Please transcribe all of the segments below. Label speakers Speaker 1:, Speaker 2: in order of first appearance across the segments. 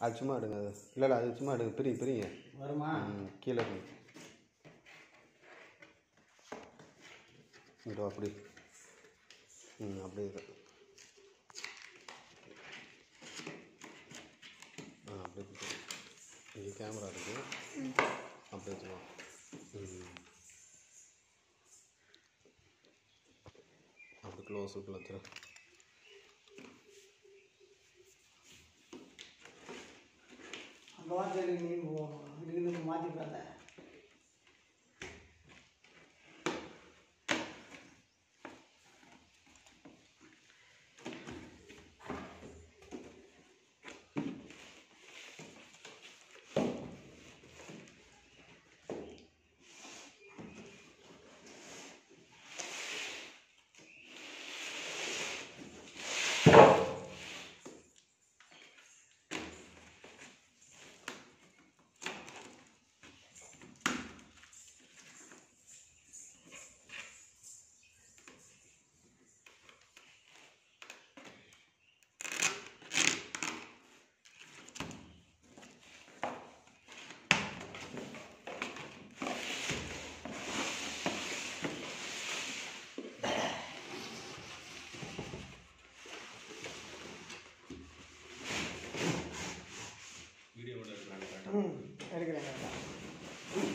Speaker 1: அது சும்மா எடுங்க அது இல்லை இல்லை அது சும்மா எடுங்க பிரிங்க பிரிங்க
Speaker 2: வருமா
Speaker 1: ம், கீழே எடுங்க இங்கிட்ட வா, அப்படி ம் அப்படியே இரு. ஆ அப்படியே பிடிச்சி இங்கே கேமரா இருக்கு அப்படியே வச்சுக்கோ ம் அப்படி க்ளோஸ் அப்பில் வச்சிரு
Speaker 2: அங்கே வார்த்தை நீ இங்கிட்டு மாற்றி பார்த்தேன் ம் எடுக்கிறேன் கரெக்டாக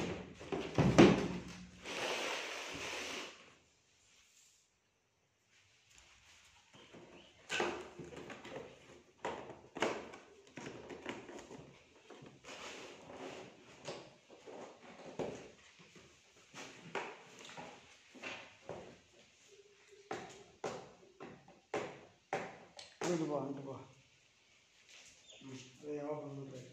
Speaker 2: அங்கிட்டு போ அங்கிட்டு போ ம் அதை ஓப்பன் பண்ணுறேன்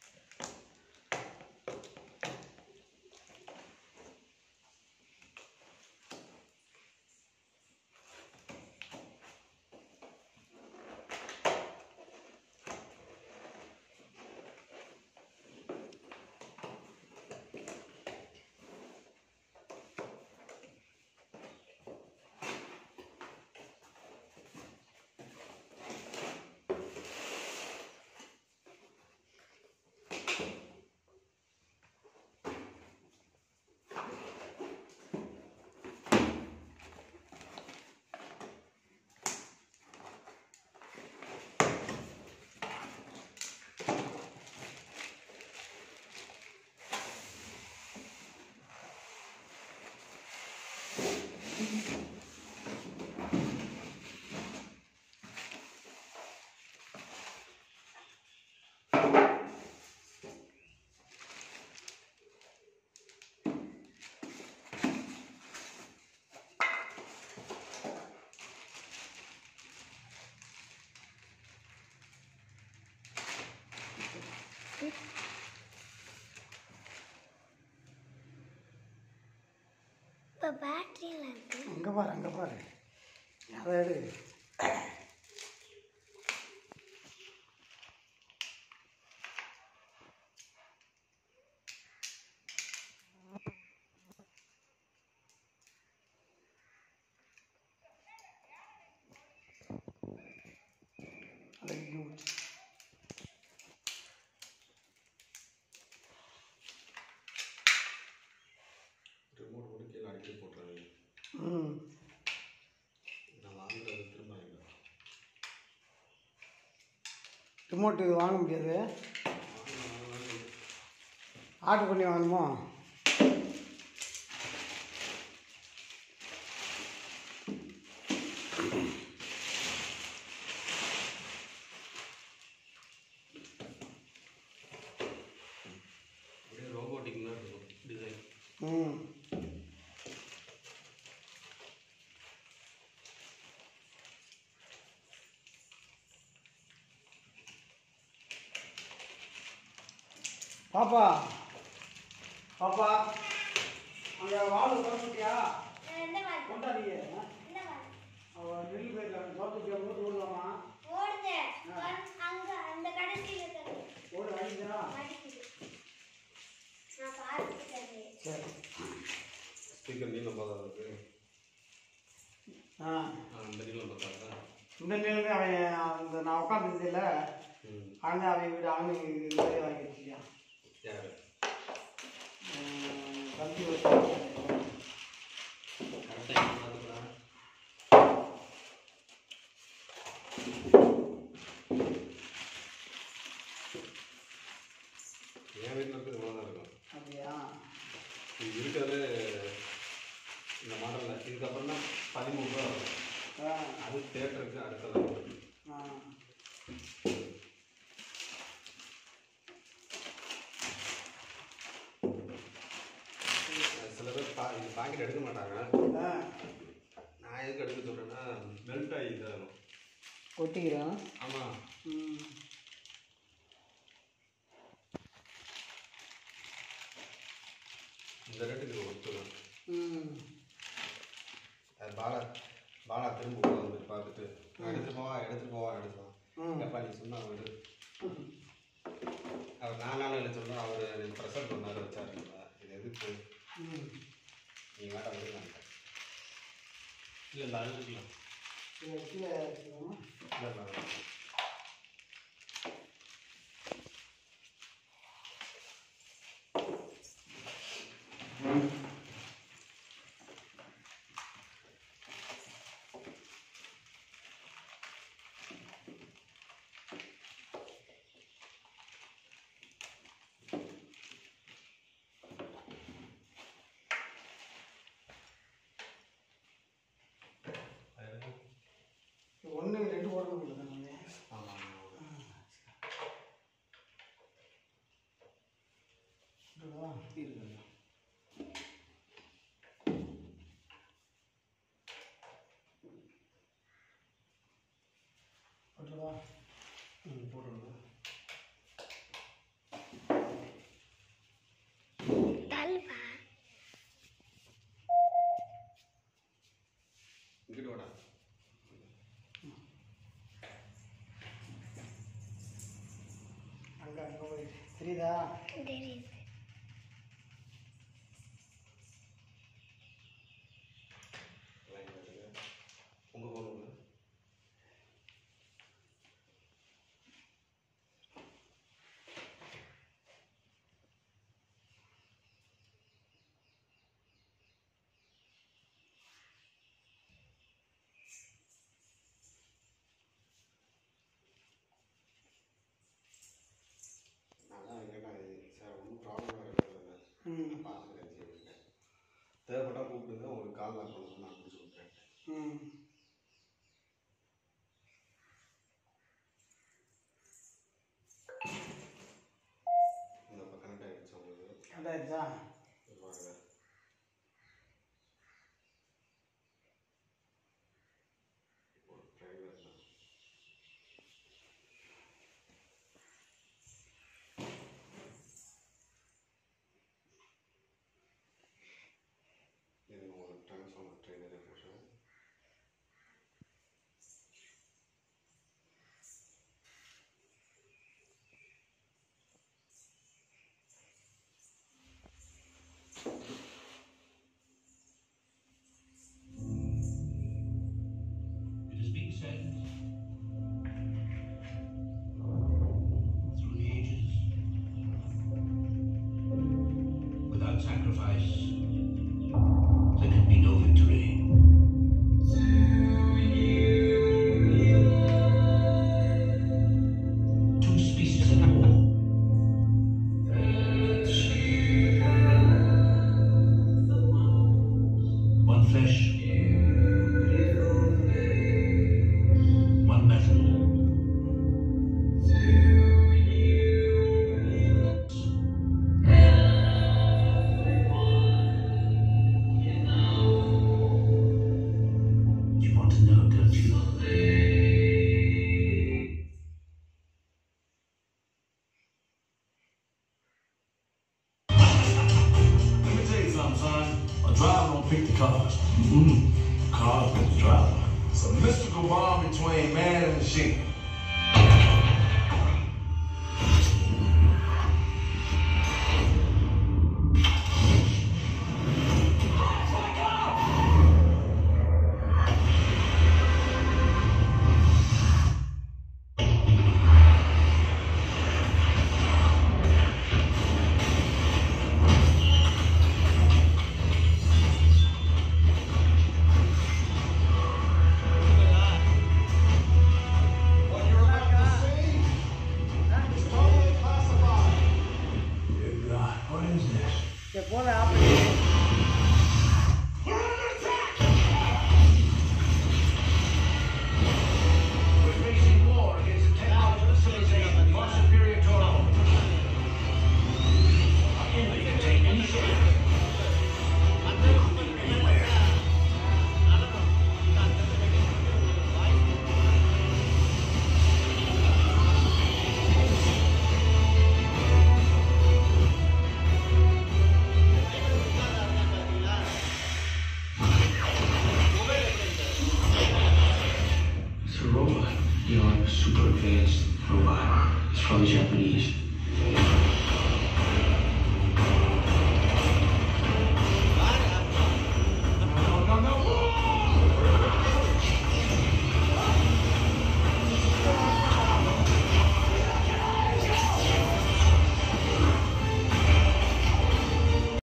Speaker 3: இப்போ பேட்டரியில் இருக்கு
Speaker 2: அங்கே பாரு அங்கே பாரு அதை எடு அதை இங்கே ஊத்து.
Speaker 1: ரிமோட் போட்டு கீழே அடிக்கடி போட்டுறாங்க
Speaker 2: ம்
Speaker 1: நான் வாங்குறது திரும்ப வாங்கிக்கலாம்
Speaker 2: ரிமோட் இது வாங்க முடியாது ஆர்டர் பண்ணி வாங்கணுமோ
Speaker 1: அப்படியே ரோபோட்டிக் மாதிரி இருக்கும் டிசைன்
Speaker 2: ம் பாப்பா பாப்பா அங்கே வாழை திறந்துட்டியா
Speaker 3: எந்த மாதிரி
Speaker 2: கொண்டாடியே
Speaker 3: எந்த மாதிரி
Speaker 2: அவள் நெல் போயிருக்காங்க தோட்டத்துக்கு எவ்வளோ ஓடலாமா
Speaker 3: ஓடுது அங்க அந்த கடைசியில் இருக்கிறது
Speaker 2: ஓடு அழிஞ்சா
Speaker 3: மடிக்குது நான் பார்த்துட்டேன்
Speaker 2: சரி
Speaker 1: ஸ்பீக்கர் நீளம் பார்த்தா இருக்கு
Speaker 2: ஆ
Speaker 1: அந்த நீளம் பார்த்தா
Speaker 2: இந்த நிலைமை அவன் அந்த நான் உட்காந்துருந்தில்ல
Speaker 1: ம்
Speaker 2: ஆனால் அவங்க வீடு அவங்க இது மாதிரி வாங்கி வச்சுக்கியா
Speaker 1: யார்
Speaker 2: கம்பி வச்சு
Speaker 1: கரெக்டாக பார்த்துக்கலாம் என் வீட்டில் இருக்கிறது இவ்வளோ தான் இருக்கும்
Speaker 2: அப்படியா
Speaker 1: இது இருக்கிறது இந்த மாடலில் இதுக்கப்புறம் தான் பதிமூணு ரூபா வரும்
Speaker 2: ஆ
Speaker 1: அது தேட்டருக்கு அடுத்ததாக
Speaker 2: ஆ
Speaker 1: சில பேர் பா இது பாக்கெட் எடுக்க மாட்டாங்க
Speaker 2: ஆ
Speaker 1: நான் எதுக்கு எடுக்க சொல்கிறேன்னா மெல்ட் ஆகி இதாகும்
Speaker 2: கொட்டிக்கிறோம்
Speaker 1: ஆமாம்
Speaker 2: ம்
Speaker 1: இந்த ரேட்டுக்கு இது ஒத்துடும்
Speaker 2: ம்
Speaker 1: அது பாலா பாலா திரும்ப உள்ள வந்துட்டு பார்த்துட்டு நான் எடுத்துட்டு போவா எடுத்துட்டு போவா எடுத்துட்டு
Speaker 2: ம்.
Speaker 1: போவா எப்பா நீ சொன்னா அவரு அவர் நாலு நாள் இல்லை சொன்னா அவர் எனக்கு ப்ரெஷர் பண்ணாரு வச்சாரு இது எதுக்கு
Speaker 2: ம்
Speaker 1: நீ வேற வந்து
Speaker 4: இல்லை இல்லை அது இருக்கலாம்
Speaker 2: இதை கீழே வச்சுக்கோங்க ஒன்று ரெண்டு போட முடியல நம்ம
Speaker 1: ஆமாம்
Speaker 2: ஓகேவா
Speaker 1: இருக்குங்க
Speaker 2: ஓகேவா
Speaker 1: ம் போட்டுருங்க
Speaker 3: தல்வா
Speaker 1: இங்கிட்டு வாடா
Speaker 2: அங்கே அங்கே போய் தெரியுதா
Speaker 3: தெரியுது
Speaker 1: லைன் எடுங்க உங்கள் ஃபோன் ஒன்று நான் தான் கேட்டேன் சார் ஒன்றும் ப்ராப்ளம் இருக்காது
Speaker 2: ம்
Speaker 1: பார்த்துக்கிறேன் சரி தேவைப்பட்டால் கூப்பிடுங்க உங்களுக்கு கால் லாக் பண்ண நான் முடிச்சு விட்றேன்
Speaker 2: ம்
Speaker 1: இந்த இப்போ கனெக்ட் ஆகிடுச்சு உங்களுக்கு
Speaker 2: கண்டாயிருச்சா
Speaker 1: இது பாருங்க ஒரு டிரைவர் தான் இது ஒரு டிரான்ஸ்ஃபார்மர் ட்ரெயினரே போடுறேன்
Speaker 4: It has been said through the ages, without sacrifice, there can be no victory. Two species at war. One flesh, one metal. You want to know, don't you? Let me tell you something, son. A driver don't pick the cars. Mm-hmm. Cars pick the driver. It's a mystical bond between man and machine.
Speaker 5: super advanced robot. It's probably Japanese.